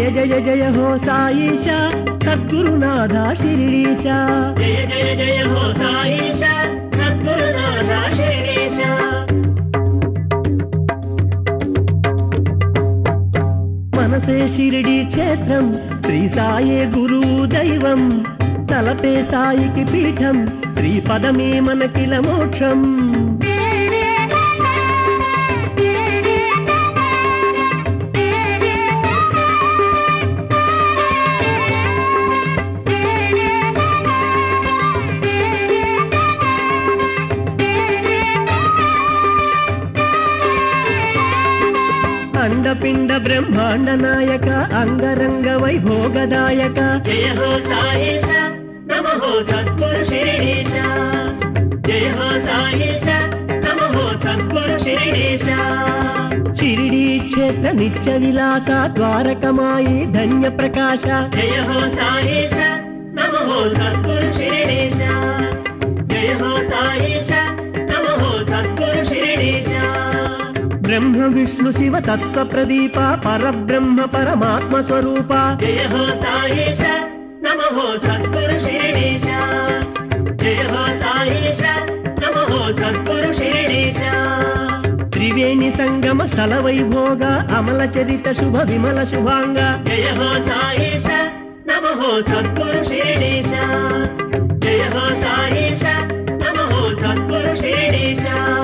జయ జయ హో సాయిష సద్గురునాథ శిరిడీశ జయ జయ జయ హో సాయిష సద్గురునాథ శిరీష మనసే షిరిడి క్షేత్రం శ్రీ సాయే గురువు దైవం తలపే సాయికి పీఠం శ్రీ పదమే మనకిల మోక్షం అండపిండ బ్రహ్మాండ నాయక అంగరంగ వైభోగదాయక జయ హో సాయిష నమ హో సద్గురు శిరీష జయ హో సాయిష నమ హో సద్గురు శిరీష షిరిడి క్షేత్ర నిత్య విలాస ద్వారకమాయి ధన్య ప్రకాశ జయ హో సాయిష నమ హో సద్గురు శిరీష జయ హో సాయిష నమ హో సద్గురు శిరీష బ్రహ్మ విష్ణు శివ తత్వ ప్రదీప పరబ్రహ్మ పరమాత్మ స్వరూప జయ హో సాయిష నమ హో సద్గురు శిరీష జయ హో సాయిష నమ హో సద్గురు శిరీష త్రివేణి సంగమ స్థల వైభోగ అమల చరిత శుభ విమల శుభాంగ జయ హో సాయిష నమ హో సద్గురు శిరీష జయ హో సాయిష నమ హో సద్గురు శిరీష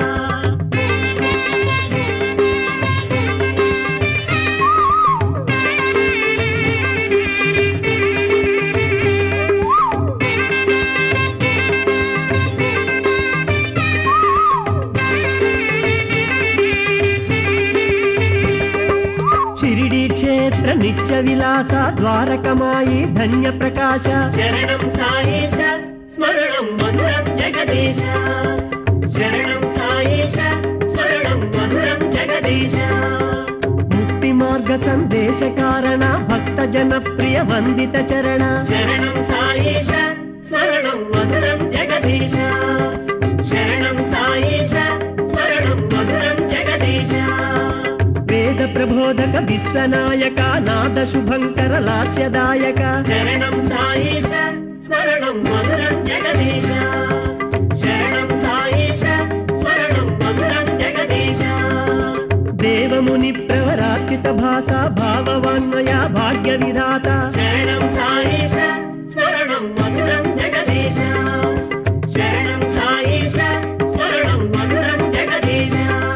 షిరిడి క్షేత్ర నిత్య విలాస ద్వారకమాయి ధన్య ప్రకాశ శరణం సాయిష స్మరణం మధురం జగదీశ శరణం సాయిష స్మరణం మధురం జగదీశ ముక్తి మార్గ సందేశ కారణ భక్త జన ప్రియ వందిత చరణ శరణం సాయిష స్మరణం మధురం జగదీశ శరణం సాయిష స్మరణం మధురం జగదీశ వేద ప్రబోధక విశ్వనాయక నాద శుభంకర లాస్యదాయక శరణం సాయిష స్మరణం మధురం జగదీశ శరణం సాయిష స్మరణం మధురం జగదీశ దేవముని ప్రవరార్చిత భాష భావవాన్మయ భాగ్య విధాత శరణం సాయిష స్మరణం మధురం జగదీశ శరణం సాయిష స్మరణం మధురం జగదీశ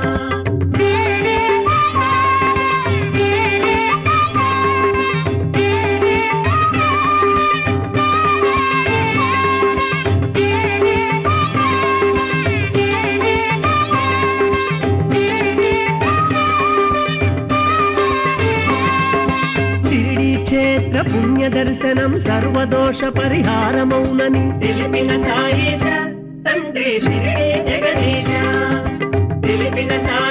షిరిడి క్షేత్ర పుణ్య దర్శనం సర్వదోష పరిహారమౌనని తెలిపిన సాయిష తండ్రి శిరిడి జగదీశ తెలిపిన సాయి